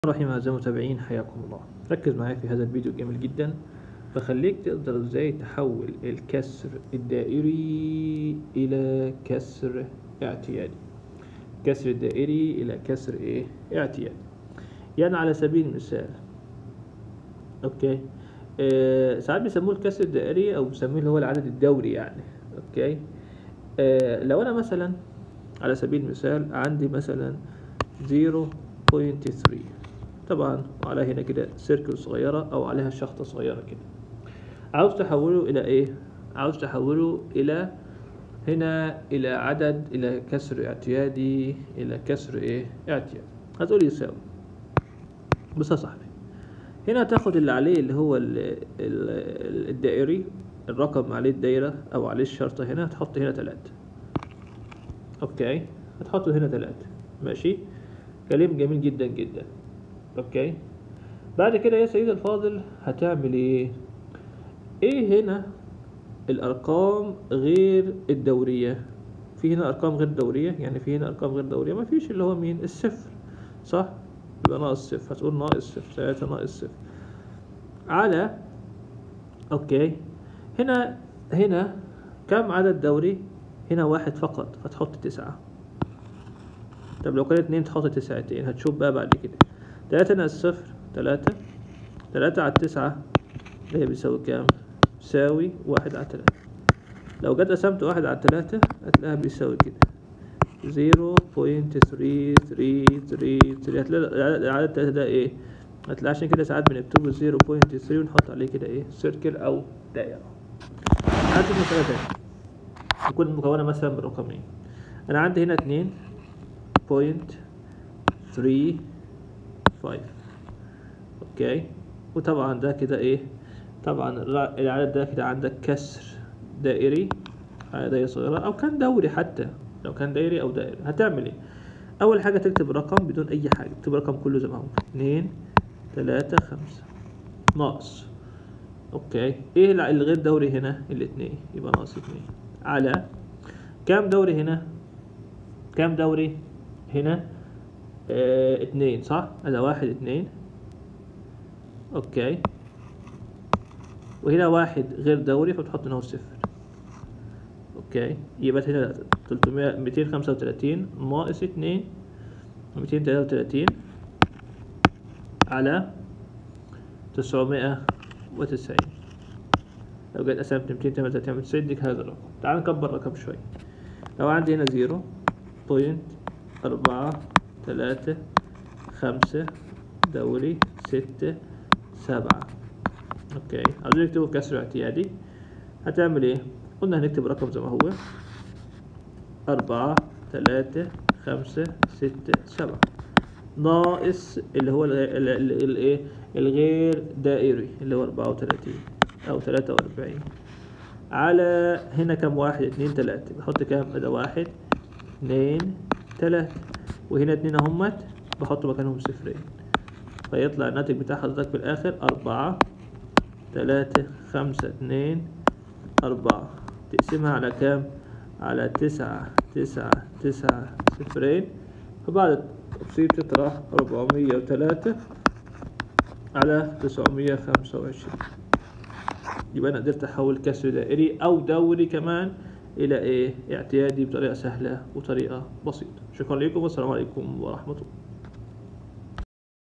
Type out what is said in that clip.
الرحيم أعزائي المتابعين حياكم الله ركز معايا في هذا الفيديو جميل جدا بخليك تقدر ازاي تحول الكسر الدائري إلى كسر اعتيادي كسر الدائري إلى كسر ايه اعتيادي يعني على سبيل المثال اوكي آه ساعات بيسموه الكسر الدائري او بيسموه اللي هو العدد الدوري يعني اوكي آه لو انا مثلا على سبيل المثال عندي مثلا 0.3 طبعا وعلى هنا كده سيركل صغيرة أو عليها شخطة صغيرة كده عاوز تحوله إلى إيه؟ عاوز تحوله إلى هنا إلى عدد إلى كسر اعتيادي إلى كسر إيه؟ اعتيادي هتقول يساوي بص يا صاحبي هنا تاخد اللي عليه اللي هو ال ال الدائري الرقم عليه الدايرة أو عليه الشرطة هنا هتحط هنا تلاتة أوكي هتحطه هنا تلاتة ماشي كلام جميل جدا جدا اوكي بعد كده يا سيدي الفاضل هتعمل ايه ايه هنا الارقام غير الدورية في هنا ارقام غير دورية يعني في هنا ارقام غير دورية ما فيش اللي هو مين الصفر صح يبقى ناقص صفر هتقول ناقص صفر تلاتة ناقص صفر على اوكي هنا هنا كم عدد دوري هنا واحد فقط فتحط تسعة طب لو كانت اتنين تحط تسعتين هتشوف بقى بعد كده تلاتة ناقص صفر تلاتة تلاتة على التسعة اللي هي بيساوي كام؟ بيساوي واحد على تلاتة لو جت قسمت واحد على تلاتة هتلاقيها بيساوي كده زيرو بوينت ثري ثري ثري ثري هتلاقي العدد تلاتة ده ايه؟ هتلاقي عشان كده ساعات بنكتبه زيرو بوينت ثري ونحط عليه كده ايه؟ سيركل أو دائرة هات المسألة تاني تكون مكونة مثلا من رقمين أنا عندي هنا اتنين بوينت ثري فايف اوكي وطبعا ده كده ايه طبعا العدد ده كده عندك كسر دائري دائرة صغيرة او كان دوري حتى لو كان دائري او دائري هتعمل ايه اول حاجة تكتب الرقم بدون اي حاجة تكتب الرقم كله زي ما هو اتنين تلاتة خمسة ناقص اوكي ايه الغير دوري هنا الاتنين يبقى ناقص اتنين على كام دوري هنا كام دوري هنا اه اتنين صح هذا واحد اتنين اوكي وهنا واحد غير دوري فبتحط هنا صفر اوكي يبقى هنا تلتمية ميتين خمسة وتلاتين ناقص اتنين ميتين تلاتة وتلاتين على تسعمائة وتسعين لو جيت قسمت ميتين تمانية وتلاتين وتسعين يديك هذا الرقم تعال نكبر الرقم شوية لو عندي هنا زيرو بوينت أربعة تلاتة خمسة دوري ستة سبعة اوكي عاوزين نكتبه كسر اعتيادي هتعمل ايه قلنا هنكتب رقم زي ما هو أربعة تلاتة خمسة ستة سبعة ناقص اللي هو الايه الغير دائري اللي هو أربعة وتلاتين أو تلاتة وأربعين على هنا كم واحد اتنين تلاتة بحط كام ده واحد اتنين تلاتة وهنا اتنين اهمت بحط مكانهم صفرين فيطلع الناتج بتاع حضرتك في الآخر أربعة تلاتة خمسة اتنين أربعة تقسمها على كام؟ على تسعة تسعة تسعة صفرين فبعد التبسيط تطرح أربعمية وتلاتة على تسعمية خمسة وعشرين يبقى أنا قدرت أحول كسر دائري أو دوري كمان إلى إيه؟ اعتيادي بطريقة سهلة وطريقة بسيطة شكرا لكم والسلام عليكم ورحمة الله